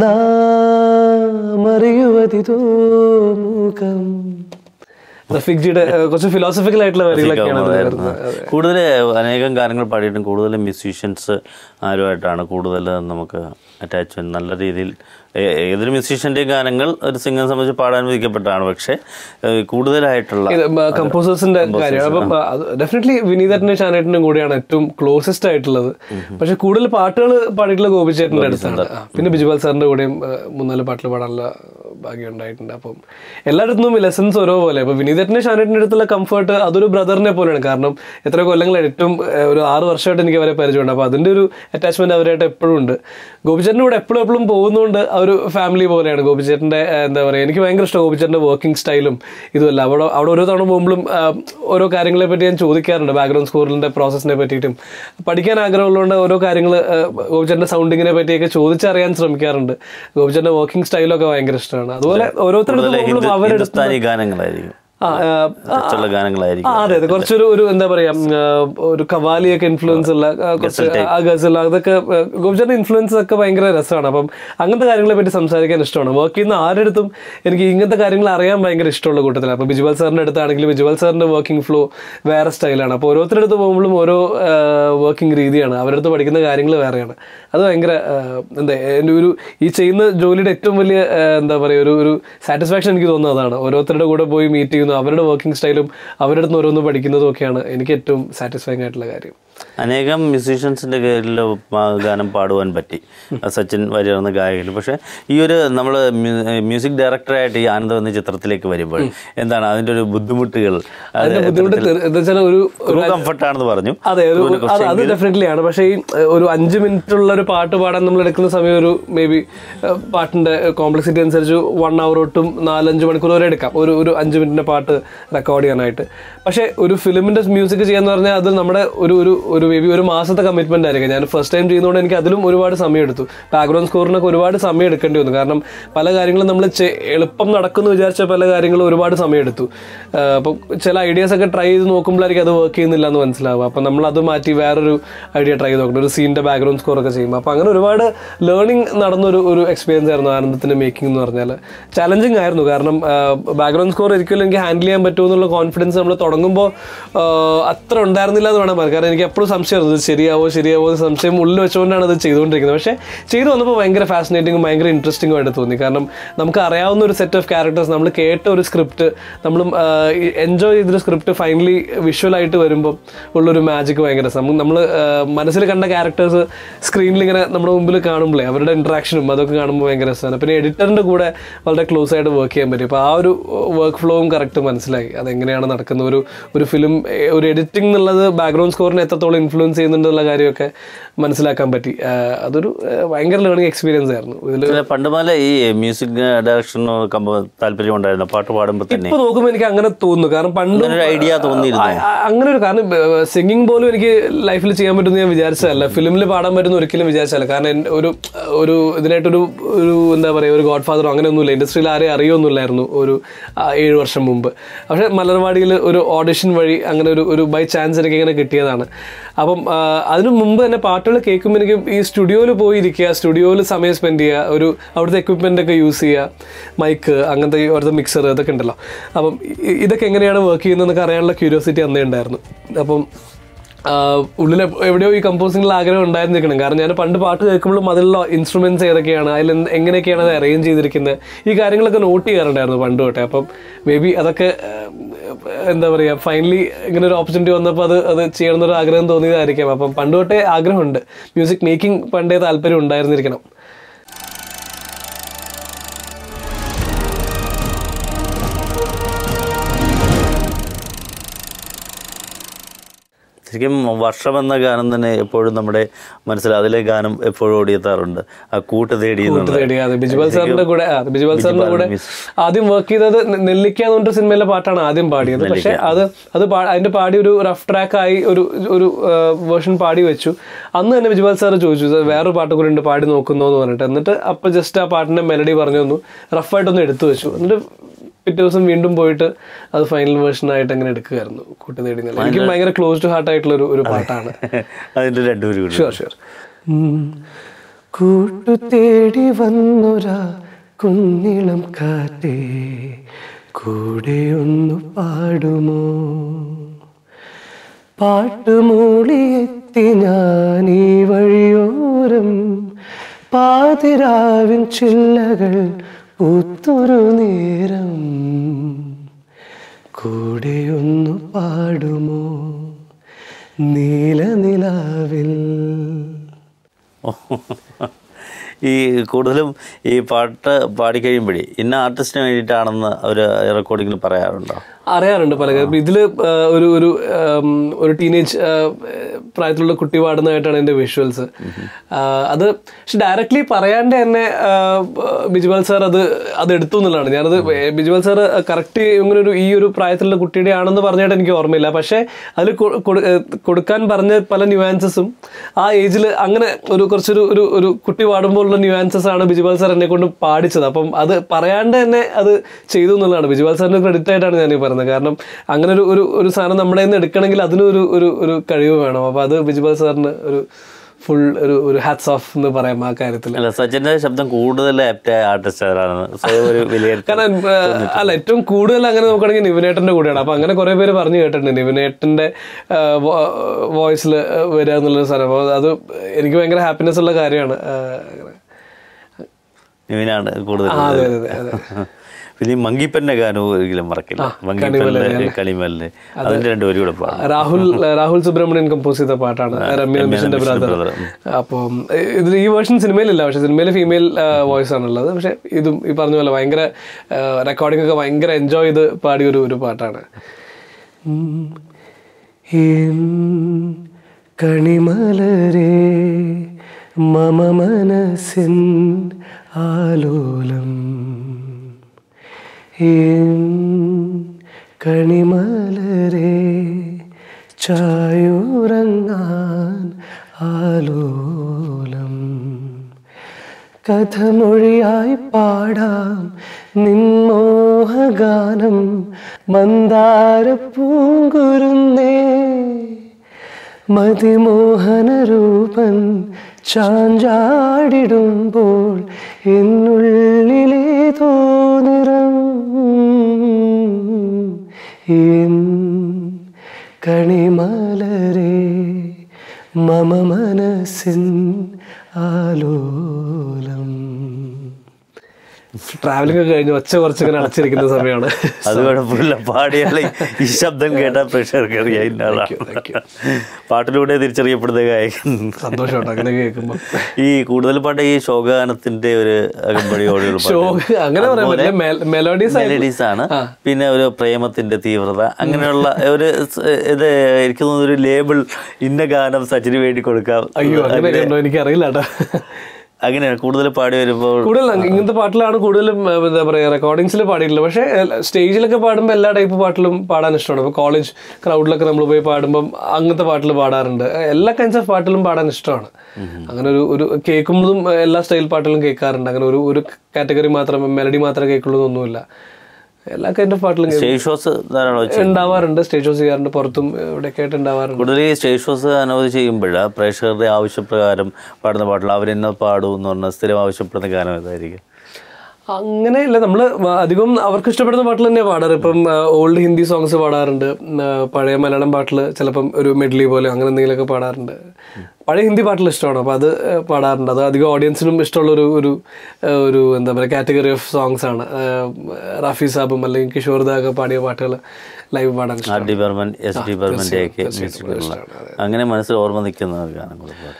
നാം അറിയുവതിതോ മുഖം റഫീഖ് ജിയുടെ കുറച്ച് ഫിലോസഫിക്കൽ ആയിട്ടുള്ള വരികളൊക്കെയാണ് ഇതിൽ വരുന്നത്. അതെ. കൂടുതൽ അനേകം ഗാനങ്ങൾ പാടിയിട്ടും കൂടുതൽ മ്യൂസീഷ്യൻസ് ആരുമായിട്ടാണ് കൂടുതൽ നമുക്ക് അറ്റാച്ച്മെന്റ് നല്ല രീതിയിൽ ഏ- ഏതൊരു മ്യൂസീഷ്യൻ്റെയും ഗാനങ്ങൾ ഒരു സിംഗറെ സംബന്ധിച്ച് പാടാൻ വിധിക്കപ്പെട്ടതാണ് പക്ഷേ ഏ, കൂടുതലായിട്ടുള്ള ഇത് കമ്പോസേഴ്സിന്റെ കാര്യമാണ് അപ്പം ഡെഫിനറ്റ്ലി വിനീതേട്ടനും ഷാനേട്ടനും കൂടിയാണ് ഏറ്റവും ക്ലോസസ്റ്റ് ആയിട്ടുള്ളത് പക്ഷെ കൂടുതൽ പാട്ടുകൾ പാടിയിട്ടുള്ള ഗോപിച്ചേട്ടൻ്റെ അടുത്താണ് ആ, പിന്നെ ബിജുപാൽ സാറിന്റെ കൂടെയും ആ, മൂന്നാല് പാട്ടുകൾ പാടാനുള്ള ഭാഗ്യം ഉണ്ടായിട്ടുണ്ട് അപ്പം എല്ലായിടത്തും ലെസൺസ് ഓരോ പോലെ അപ്പൊ വിനീതേട്ടനും ഷാനേട്ടൻ്റെ അടുത്തുള്ള കംഫർട്ട് അതൊരു ബ്രദറിനെ പോലെയാണ് കാരണം എത്ര കൊല്ലങ്ങളായിട്ട് ഏറ്റവും ആ, ഒരു ആറ് വർഷമായിട്ട് എനിക്ക് അവരെ പരിചയമുണ്ട് അപ്പൊ അതിന്റെ ഒരു അറ്റാച്ച്മെന്റ് അവരായിട്ട് എപ്പോഴും ഉണ്ട് ഗോപിച്ചേട്ടൻ്റെ കൂടെ എപ്പോഴും എപ്പോഴും പോകുന്നതുകൊണ്ട് ആ ഒരു ഫാമിലി പോലെയാണ് ഗോപിച്ചേട്ടൻ്റെ ആ, എന്താ പറയുക എനിക്ക് ഭയങ്കര ഇഷ്ടം ഗോപിച്ചേട്ടൻ്റെ വർക്കിംഗ് സ്റ്റൈലും ഇതുമല്ല അവിടെ അവിടെ ഓരോ തവണ പോകുമ്പോഴും ആ, ഓരോ കാര്യങ്ങളെ പറ്റി ഞാൻ ചോദിക്കാറുണ്ട് ബാക്ക്ഗ്രൗണ്ട് സ്കോറിൻ്റെ പ്രോസസ്സിനെ പറ്റിയിട്ടും പഠിക്കാൻ ആഗ്രഹമുള്ളതുകൊണ്ട് ഓരോ കാര്യങ്ങൾ ഗോപിച്ചേട്ടൻ്റെ സൗണ്ടിങ്ങിനെ പറ്റിയൊക്കെ ചോദിച്ചറിയാൻ ശ്രമിക്കാറുണ്ട് ഗോപിച്ചേട്ടൻ്റെ വർക്കിംഗ് സ്റ്റൈലൊക്കെ ഭയങ്കര ഇഷ്ടമാണ് അതുപോലെ ഓരോരുത്തരുടെ കൂടുതൽ പോകുമ്പോഴും ഹിന്ദു- അവരെടുത്ത് ഹിന്ദുസ്ഥാനി ഗാനങ്ങളായിരിക്കും ആ, ആ, ടച്ചുള്ള ആ, ഗാനങ്ങളായിരിക്കും അതെ അതെ കുറച്ചൊരു ഒരു എന്താ പറയാ ഉം, ആ, ഒരു കവാലിയൊക്കെ ഇൻഫ്ലുവൻസ് ഉള്ള ആ, കുറച്ച് ആ ഗസൽ അതൊക്കെ ഗോപിചാറിന്റെ ഇൻഫ്ലുവൻസ് ഒക്കെ ഭയങ്കര രസമാണ് അപ്പം അങ്ങനത്തെ കാര്യങ്ങളെ പറ്റി സംസാരിക്കാൻ ഇഷ്ടമാണ് വർക്ക് ചെയ്യുന്ന ആരുടെ അടുത്തും എനിക്ക് ഇങ്ങനത്തെ കാര്യങ്ങൾ അറിയാൻ ഭയങ്കര ഇഷ്ടമുള്ള കൂട്ടത്തിലാണ് അപ്പോൾ ബിജുവൽ സാറിന്റെ അടുത്താണെങ്കിലും ബിജുവൽ സാറിന്റെ വർക്കിംഗ് ഫ്ലോ വേറെ സ്റ്റൈലാണ് അപ്പോൾ ഓരോരുത്തരുടെ അടുത്ത് പോകുമ്പോഴും ഓരോ വർക്കിംഗ് രീതിയാണ് അവരുടെ അടുത്ത് പഠിക്കുന്ന കാര്യങ്ങൾ വേറെയാണ് അത് ഭയങ്കര ആ, എന്താ എൻ്റെ ഒരു ഈ ചെയ്യുന്ന ജോലിയുടെ ഏറ്റവും വലിയ ആ, എന്താ പറയുക ഒരു ഒരു സാറ്റിസ്ഫാക്ഷൻ എനിക്ക് തോന്നുന്നത് അതാണ് ഓരോരുത്തരുടെ കൂടെ പോയി മീറ്റ് ചെയ്യുന്നു അവരുടെ വർക്കിംഗ് സ്റ്റൈലും അവരുടെ അടുത്ത് ഓരോന്ന് പഠിക്കുന്നതും ഒക്കെയാണ് എനിക്ക് ഏറ്റവും സാറ്റിസ്ഫൈങ് ആയിട്ടുള്ള കാര്യം അനേകം മ്യൂസീഷ്യൻസിന്റെ കീഴിൽ ഗാനം പാടുവാൻ പറ്റി സച്ചിൻ വാര്യർ എന്ന ഗായകന് പക്ഷെ ഈ ഒരു നമ്മൾ മ്യൂസിക് ഡയറക്ടറായിട്ട് ഈ ആനന്ദം എന്ന ചിത്രത്തിലേക്ക് വരുമ്പോൾ എന്താണ് അതിന്റെ ഒരു ബുദ്ധിമുട്ടുകൾ അതിന്റെ ബുദ്ധിമുട്ട് തെറി- എന്താ വെച്ചാൽ ഒരു ക്രൂ കംഫർട്ടാണെന്ന് പറഞ്ഞു അതെ ഒരു അത് അത് ഡെഫിനറ്റ്ലി ആണ് പക്ഷേ ഈ ഏഹ്, ഒരു അഞ്ച് മിനിറ്റ് ഉള്ള ഒരു പാട്ട് പാടാൻ നമ്മൾ എടുക്കുന്ന സമയം ഒരു മേ ബി പാട്ടിന്റെ കോംപ്ലക്സിറ്റി അനുസരിച്ച് വൺ അവർ തൊട്ടും നാലഞ്ച് മണിക്കൂർ വരെ എടുക്കാം ഒരു ഒരു അഞ്ച് മിനിറ്റിന്റെ പാട്ട് റെക്കോർഡ് ചെയ്യാനായിട്ട് പക്ഷേ ഒരു ഫിലിമിന്റെ മ്യൂസിക് ചെയ്യാന്ന് പറഞ്ഞാൽ അത് നമ്മുടെ ഒരു ഒരു ഒരു മേ ബി ഒരു മാസത്തെ കമ്മിറ്റ്മെന്റ് ആയിരിക്കും ഞാൻ ഫസ്റ്റ് ടൈം ചെയ്യുന്നതുകൊണ്ട് എനിക്ക് അതിലും ഒരുപാട് സമയം എടുത്തു ബാക്ക്ഗ്രൗണ്ട് സ്കോറിനൊക്കെ ഒരുപാട് സമയം എടുക്കേണ്ടി വന്നു കാരണം പല കാര്യങ്ങളും നമ്മൾ എളുപ്പം നടക്കുമെന്ന് വിചാരിച്ച പല കാര്യങ്ങളും ഒരുപാട് സമയം എടുത്തു അപ്പോൾ ചില ഐഡിയാസ് ഒക്കെ ട്രൈ ചെയ്ത് നോക്കുമ്പോഴായിരിക്കും അത് വർക്ക് ചെയ്യുന്നില്ല എന്ന് മനസ്സിലാവുക അപ്പം നമ്മൾ അത് മാറ്റി വേറൊരു ഐഡിയ ട്രൈ ചെയ്ത് നോക്കണം ഒരു സീനിന്റെ ബാക്ക്ഗ്രൗണ്ട് സ്കോർ ഒക്കെ ചെയ്യുമ്പോൾ അപ്പോൾ അങ്ങനെ ഒരുപാട് ലേണിംഗ് നടന്നൊരു ഒരു എക്സ്പീരിയൻസ് ആയിരുന്നു ആനന്ദത്തിന്റെ മേക്കിംഗ് എന്ന് പറഞ്ഞാൽ ചലഞ്ചിങ് ആയിരുന്നു കാരണം ബാക്ക്ഗ്രൗണ്ട് സ്കോർ ഒരിക്കലും എനിക്ക് ഹാൻഡിൽ ചെയ്യാൻ പറ്റുമോ എന്നുള്ള കോൺഫിഡൻസ് നമ്മൾ തുടങ്ങുമ്പോൾ അത്ര ഉണ്ടായിരുന്നില്ല എന്ന് വേണം പറയാം കാരണം എനിക്ക് എപ്പോഴും സംശയമായിരുന്നു ഇത് ശരിയാവോ ശരിയാവോ എന്ന് സംശയം ഉള്ളിൽ വെച്ചുകൊണ്ടാണ് അത് ചെയ്തുകൊണ്ടിരിക്കുന്നത് പക്ഷേ ചെയ്തു വന്നപ്പോൾ ഭയങ്കര ഫാസിനേറ്റിംഗും ഭയങ്കര ഇൻട്രസ്റ്റിംഗും ആയിട്ട് തോന്നി കാരണം നമുക്ക് അറിയാവുന്ന ഒരു സെറ്റ് ഓഫ് ക്യാരക്ടേഴ്സ് നമ്മൾ കേട്ട ഒരു സ്ക്രിപ്റ്റ് നമ്മൾ എൻജോയ് ചെയ്തൊരു സ്ക്രിപ്റ്റ് ഫൈനലി വിഷ്വലായിട്ട് വരുമ്പോൾ ഉള്ളൊരു മാജിക് ഭയങ്കര രസം നമ്മൾ മനസ്സിൽ കണ്ട ക്യാരക്ടേഴ്സ് സ്ക്രീനിൽ ഇങ്ങനെ നമ്മുടെ മുമ്പിൽ കാണുമ്പോഴേ അവരുടെ ഇൻട്രാക്ഷനും അതൊക്കെ കാണുമ്പോൾ ഭയങ്കര രസമാണ് പിന്നെ എഡിറ്ററിൻ്റെ കൂടെ വളരെ ക്ലോസ് ആയിട്ട് വർക്ക് ചെയ്യാൻ പറ്റും അപ്പോൾ ആ ഒരു വർക്ക് ഫ്ലോവും കറക്റ്റ് മനസ്സിലായി അതെങ്ങനെയാണ് നടക്കുന്നത് ഒരു ഒരു ഫിലിം ഒരു എഡിറ്റിംഗ് എന്നുള്ളത് ബാക്ക്ഗ്രൗണ്ട് സ്കോറിനെ എത്രത്തോളം ഇൻഫ്ലുവൻസ് ചെയ്യുന്നുണ്ടെന്നുള്ള കാര്യമൊക്കെ മനസ്സിലാക്കാൻ പറ്റി ആ, അതൊരു ആ, ഭയങ്കര ലേണിംഗ് എക്സ്പീരിയൻസ് ആയിരുന്നു ഇതിൽ അല്ല, പണ്ട് മുതലേ ഈ മ്യൂസിക് ഡയറക്ഷനോ കമ്പ താല്പര്യം ഉണ്ടായിരുന്നു പാട്ട് പാടുമ്പോൾ തന്നെ ഇപ്പൊ നോക്കുമ്പോൾ എനിക്ക് അങ്ങനെ തോന്നുന്നു കാരണം പണ്ട് അങ്ങനെ ഒരു ഐഡിയ തോന്നിയിരുന്നു ആ, അങ്ങനെ ഒരു കാരണം സിംഗിങ് പോലും എനിക്ക് ലൈഫിൽ ചെയ്യാൻ പറ്റുമെന്ന് ഞാൻ വിചാരിച്ചതല്ല ഫിലിമിൽ പാടാൻ പറ്റുന്ന ഒരിക്കലും വിചാരിച്ചതല്ല കാരണം എൻ്റെ ഒരു ഒരു ഇതിനായിട്ടൊരു ഒരു എന്താ പറയുക ഒരു ഗോഡ് ഫാദറോ അങ്ങനെയൊന്നുമില്ല ഇൻഡസ്ട്രിയിൽ ആരെയും അറിയൊന്നുമില്ലായിരുന്നു ഒരു ആ, ഏഴ് വർഷം മുമ്പ് പക്ഷേ മലർവാടിയിൽ ഒരു ഓഡിഷൻ വഴി അങ്ങനെ ഒരു ഒരു ബൈ ചാൻസ് എനിക്ക് ഇങ്ങനെ കിട്ടിയതാണ് അപ്പം ആ, അതിനു മുമ്പ് തന്നെ പാട്ടുകൾ കേൾക്കുമ്പോൾ എനിക്ക് ഈ സ്റ്റുഡിയോയിൽ പോയി ഇരിക്കുക സ്റ്റുഡിയോയിൽ സമയം സ്പെൻഡ് ചെയ്യുക ഒരു അവിടുത്തെ എക്വിപ്മെൻ്റ് ഒക്കെ യൂസ് ചെയ്യുക മൈക്ക് അങ്ങനത്തെ ഈ അവിടുത്തെ മിക്സർ ഇതൊക്കെ ഉണ്ടല്ലോ അപ്പം ഇ- ഇതൊക്കെ എങ്ങനെയാണ് വർക്ക് ചെയ്യുന്നതെന്നൊക്കെ അറിയാനുള്ള ക്യൂരിയോസിറ്റി അന്നേ ഉണ്ടായിരുന്നു അപ്പം ഉള്ളിൽ എവിടെയോ ഈ കമ്പോസിങ്ങിൽ ആഗ്രഹം ഉണ്ടായിരുന്നിരിക്കണം കാരണം ഞാൻ പണ്ട് പാട്ട് കേൾക്കുമ്പോഴും അതിലുള്ള ഇൻസ്ട്രുമെന്റ്സ് ഏതൊക്കെയാണ് അതിൽ എന്ത് എങ്ങനെയൊക്കെയാണ് അത് അറേഞ്ച് ചെയ്തിരിക്കുന്നത് ഈ കാര്യങ്ങളൊക്കെ നോട്ട് ചെയ്യാറുണ്ടായിരുന്നു പണ്ട് തൊട്ടേ അപ്പം മേ ബി അതൊക്കെ ആ, എന്താ പറയുക ഫൈനലി ഇങ്ങനെ ഒരു ഓപ്പർച്യൂണിറ്റി വന്നപ്പോൾ അത് അത് ചെയ്യണമെന്നൊരു ആഗ്രഹം തോന്നിയതായിരിക്കാം അപ്പം പണ്ട് തൊട്ടേ ആഗ്രഹമുണ്ട് മ്യൂസിക് മേക്കിംഗ് പണ്ടേ താല്പര്യം ഉണ്ടായിരുന്നിരിക്കണം ശരിക്കും വർഷം എന്ന ഗാനം തന്നെ എപ്പോഴും നമ്മുടെ മനസ്സിൽ അതിലെ ഗാനം എപ്പോഴും ഓടിയെത്താറുണ്ട് ആ കൂട്ട് തേടി എന്നുള്ളത്. തേടി അതെ ബിജുബൽ സാറിന്റെ കൂടെ ആ, ബിജുബൽ സാറിന്റെ കൂടെ ആദ്യം വർക്ക് ചെയ്തത് നെ- നെല്ലിക്ക എന്ന് പറഞ്ഞ സിനിമയിലെ പാട്ടാണ് ആദ്യം പാടിയത് പക്ഷെ അത് അത് പാ- അതിന്റെ പാടി ഒരു റഫ് ട്രാക്ക് ആയി ഒരു ഒരു വേർഷൻ പാടി വെച്ചു അന്ന് തന്നെ ബിജുബൽ സാർ ചോദിച്ചു "സാർ, വേറൊരു പാട്ട് കൂടി ഉണ്ട് പാടി നോക്കുന്നോ എന്ന് പറഞ്ഞിട്ട് എന്നിട്ട് അപ്പൊ ജസ്റ്റ് ആ പാട്ടിന്റെ മെലഡി പറഞ്ഞു തന്നു റഫായിട്ടൊന്ന് എടുത്തു വെച്ചു എന്നിട്ട് പിറ്റേ ദിവസം വീണ്ടും പോയിട്ട് അത് ഫൈനൽ വേർഷൻ ആയിട്ട് അങ്ങനെ എടുക്കുകയായിരുന്നു കൂട്ടി തേടി നില. എനിക്ക് ഭയങ്കര ക്ലോസ് ടു ഹാർട്ട് ആയിട്ടുള്ള ഒരു ഒരു പാട്ടാണ് അതിന്റെ രണ്ടുപേരും കൂടി ഷുവർ ഷുവർ കൂട്ടു തേടി വന്നൊരാ കുഞ്ഞിളം കാറ്റേ കൂടെ ഒന്ന് പാടുമോ പാട്ടുമൂളിയെത്തി ഞാൻ ഈ വഴിയോരം പാതിരാവിൻ ചില്ലകൾ പൂത്തൊരു നേരം കൂടെ ഒന്ന് പാടുമോ നീലനിലാവിൽ ഈ കൂടുതലും ഈ പാട്ട് പാടിക്കഴിയുമ്പോഴേ ഇന്ന ആർട്ടിസ്റ്റിന് വേണ്ടിയിട്ടാണെന്ന് അവർ റെക്കോർഡിങ്ങിൽ പറയാറുണ്ടോ അറിയാറുണ്ട് പല കാര്യം ഇതിൽ ഒരു ഒരു ഉം, ഒരു ടീനേജ് പ്രായത്തിലുള്ള കുട്ടി പാടുന്നതായിട്ടാണ് എൻ്റെ വിഷ്വൽസ് അത് പക്ഷെ ഡയറക്റ്റ്ലി പറയാണ്ട് തന്നെ ആ, ബിജുപാൽ സാർ അത് അത് എടുത്തു എന്നുള്ളതാണ് ഞാനത് ബിജുപാൽ സാർ കറക്റ്റ് ഇങ്ങനെ ഒരു ഈ ഒരു പ്രായത്തിലുള്ള കുട്ടിയുടെ ആണെന്ന് പറഞ്ഞിട്ട് എനിക്ക് ഓർമ്മയില്ല പക്ഷേ അതിൽ കൊടുക്കാൻ പറഞ്ഞ പല ന്യൂവാൻസസും ആ ഏജിൽ അങ്ങനെ ഒരു കുറച്ചൊരു ഒരു ഒരു കുട്ടി പാടുമ്പോൾ എന്നുള്ള ന്യൂആൻസസ് ആണ് ബിജുപാൽ സാർ എന്നെ കൊണ്ട് പാടിച്ചത് അപ്പം അത് പറയാണ്ട് തന്നെ അത് ചെയ്തു എന്നുള്ളതാണ് ബിജുപാൽ സാറിന്റെ ക്രെഡിറ്റ് ആയിട്ടാണ് ഞാൻ ഈ പറയുന്നത് കാരണം അങ്ങനെ ഒരു ഒരു ഒരു സാധനം നമ്മുടെ നിന്ന് എടുക്കണമെങ്കിൽ അതിനൊരു ഒരു ഒരു കഴിവ് വേണം അപ്പോൾ അത് ബിജുപാൽ സാറിന് ഒരു ഫുൾ ഒരു ഒരു ഹാറ്റ്സ് ഓഫ് എന്ന് പറയാം ആ കാര്യത്തിൽ അല്ല സച്ചിന്റെ ശബ്ദം കൂടുതൽ ആപ്റ്റായ ആർട്ടിസ്റ്റ് ആരാണെന്ന് സ്വയം ഒരു വിലയിരുത്തൽ കാരണം ആ, അല്ല ഏറ്റവും കൂടുതൽ അങ്ങനെ നോക്കുകയാണെങ്കിൽ നിവിനേട്ടന്റെ കൂടെയാണ് അപ്പൊ അങ്ങനെ കുറെ പേര് പറഞ്ഞു കേട്ടിട്ടുണ്ട് നിവിനേട്ടന്റെ വോയിസിൽ വരിക എന്നുള്ളൊരു സാധനം അപ്പോൾ അത് എനിക്ക് ഭയങ്കര ഹാപ്പിനെസ് ഉള്ള കാര്യമാണ് ആ, അങ്ങനെ. ഇവനാണ് കൂടുതൽ ആ, അതെ അതെ അതെ പിന്നെ ഈ മങ്കിപ്പന്റെ ഗാനവും ഒരിക്കലും മറക്കില്ല മങ്കിപ്പന്റെ കളിമല്ല് അതിന്റെ രണ്ട് വരി കൂടെ പാടും രാഹുൽ രാഹുൽ സുബ്രഹ്മണ്യൻ കമ്പോസ് ചെയ്ത പാട്ടാണ് രമ്യ നമ്പീഷിന്റെ ബ്രദർ brother. അപ്പം ഇതിൽ ഈ വേർഷൻ സിനിമയിലില്ല പക്ഷെ സിനിമയിൽ ഫീമെയിൽ വോയിസ് ആണുള്ളത് പക്ഷെ ഇതും ഈ പറഞ്ഞ പോലെ ഭയങ്കര റെക്കോർഡിംഗ് ഒക്കെ ഭയങ്കര എൻജോയ് ചെയ്ത് പാടിയ ഒരു ഒരു പാട്ടാണ് ഉം. എൻ കണിമലരേ മമ മനസ്സിൻ ആലോലം എൻ കണിമലരേ ചായുറങ്ങാൻ ആലോലം കഥമൊഴിയായി പാടാം നിൻമോഹഗാനം മന്ദാര പൂങ്കുരുന്നേ മതിമോഹനരൂപൻ ചാഞ്ചാടിടുമ്പോൾ എന്നുള്ളിലേതോ നിറം എൻ കണിമലരേ മമ മനസ്സിൻ ആലോലം ട്രാവലിംഗ് ഒക്കെ കഴിഞ്ഞ് ഒച്ച കുറച്ച് ഇങ്ങനെ അടച്ചിരിക്കുന്ന സമയമാണ് അത് കുഴപ്പമില്ല പാടിയാൽ ഈ ശബ്ദം കേട്ടാൽ പ്രഷർക്ക് അറിയാവുന്ന ആളാണ് പാട്ടിലൂടെ തിരിച്ചറിയപ്പെടുന്ന ഗായകൻ സന്തോഷമുണ്ട് അങ്ങനെ കേൾക്കുമ്പോൾ ഈ കൂടുതൽ പാട്ട് ഈ ശോകാനത്തിന്റെ ഒരു അകമ്പടിയോടെയുള്ള ഷോ അങ്ങനെ പറയാൻ പറ്റില്ല മെലോഡീസ് മെലഡീസ് ആണ് പിന്നെ ഒരു പ്രേമത്തിന്റെ തീവ്രത അങ്ങനെയുള്ള ഒരു സ് ഇത് എനിക്ക് തോന്നുന്നു ഒരു ലേബിൾ ഇന്ന ഗാനം സച്ചിന് വേണ്ടി കൊടുക്കാം അയ്യോ അങ്ങനെ ഉണ്ടോ എനിക്ക് അറിയില്ല കേട്ടോ അങ്ങനെയാണ് കൂടുതൽ പാടി വരുമ്പോൾ കൂടുതൽ ഇങ്ങനത്തെ പാട്ടിലാണ് കൂടുതലും ഏഹ്, എന്താ പറയുക റെക്കോർഡിങ്സിൽ പാടിയിട്ടില്ല പക്ഷേ സ്റ്റേജിലൊക്കെ പാടുമ്പോൾ എല്ലാ ടൈപ്പ് പാട്ടിലും പാടാൻ ഇഷ്ടമാണ് ഇപ്പോൾ കോളേജ് ക്രൗഡിലൊക്കെ നമ്മൾ പോയി പാടുമ്പം അങ്ങനത്തെ പാട്ടിൽ പാടാറുണ്ട് ഏഹ്, എല്ലാ കൈൻഡ്സ് ഓഫ് പാട്ടിലും പാടാൻ ഇഷ്ടമാണ് അങ്ങനെ ഒരു ഒരു കേൾക്കുമ്പോഴും ഏഹ്, എല്ലാ സ്റ്റൈൽ പാട്ടിലും കേൾക്കാറുണ്ട് അങ്ങനെ ഒരു ഒരു കാറ്റഗറി മാത്രം മെലഡി മാത്രമേ കേൾക്കുള്ളൂ എന്നൊന്നുമില്ല എല്ലാ കൈൻഡ് ഓഫ് പാട്ടിലും കേൾക്കും. സ്റ്റേജ് ഷോസ് ധാരാളം വെച്ച് ഉണ്ടാവാറുണ്ട് സ്റ്റേജ് ഷോസ് ചെയ്യാറുണ്ട് പുറത്തും ഇവിടെയൊക്കെ ആയിട്ട് ഉണ്ടാവാറുണ്ട് കൂടുതൽ ഈ സ്റ്റേജ് ഷോസ് അനവധി ചെയ്യുമ്പോൾ പ്രേക്ഷകരുടെ ആവശ്യപ്രകാരം പാടുന്ന പാട്ടുകൾ അവരെന്നെ പാടൂ എന്ന് പറഞ്ഞാൽ സ്ഥിരം ആവശ്യപ്പെടുന്ന ഗാനം ഏതായിരിക്കും അങ്ങനെയല്ല നമ്മൾ അധികം അവർക്ക് ഇഷ്ടപ്പെടുന്ന പാട്ടിൽ തന്നെയാണ് പാടാറ് ഇപ്പം ഓൾഡ് ഹിന്ദി സോങ്സ് പാടാറുണ്ട് ഉം, ആ, പഴയ മലയാളം പാട്ടിൽ ചിലപ്പം ഒരു മെഡ്ലി പോലെ അങ്ങനെ എന്തെങ്കിലുമൊക്കെ പാടാറുണ്ട് പഴയ ഹിന്ദി പാട്ടിൽ ഇഷ്ടമാണ് അപ്പോൾ അത് ആ, പാടാറുണ്ട് അത് അധികം ഓഡിയൻസിനും ഇഷ്ടമുള്ള ഒരു ഒരു ആ, ഒരു എന്താ പറയുക കാറ്റഗറി ഓഫ് സോങ്സ് ആണ് ആ, റാഫി സാബും അല്ലെങ്കിൽ കിഷോർ ദാ ഒക്കെ പാടിയ പാട്ടുകൾ ലൈവ് പാടാൻ ഇഷ്ടം R D Burman S D ബർമൻ്റെ ഒക്കെ മ്യൂസിക്കുള്ള അങ്ങനെ മനസ്സിൽ ഓർമ്മ നിൽക്കുന്ന ഗാനങ്ങൾ പാടും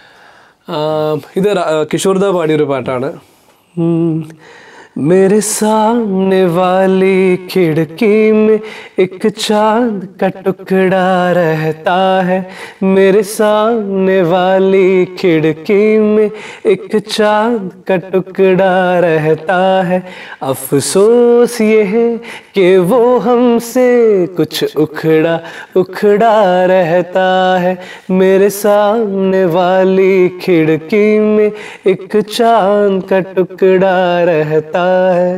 ആ, ഇത് ര- കിഷോർ ദാ പാടിയൊരു പാട്ടാണ് ഉം. मेरे सामने वाली खिड़की में एक चांद का टुकड़ा रहता है मेरे सामने वाली खिड़की में एक चांद का टुकड़ा रहता है अफसोस ये है कि वो हमसे कुछ उखड़ा उखड़ा रहता है मेरे सामने वाली खिड़की में एक चांद का टुकड़ा रहता है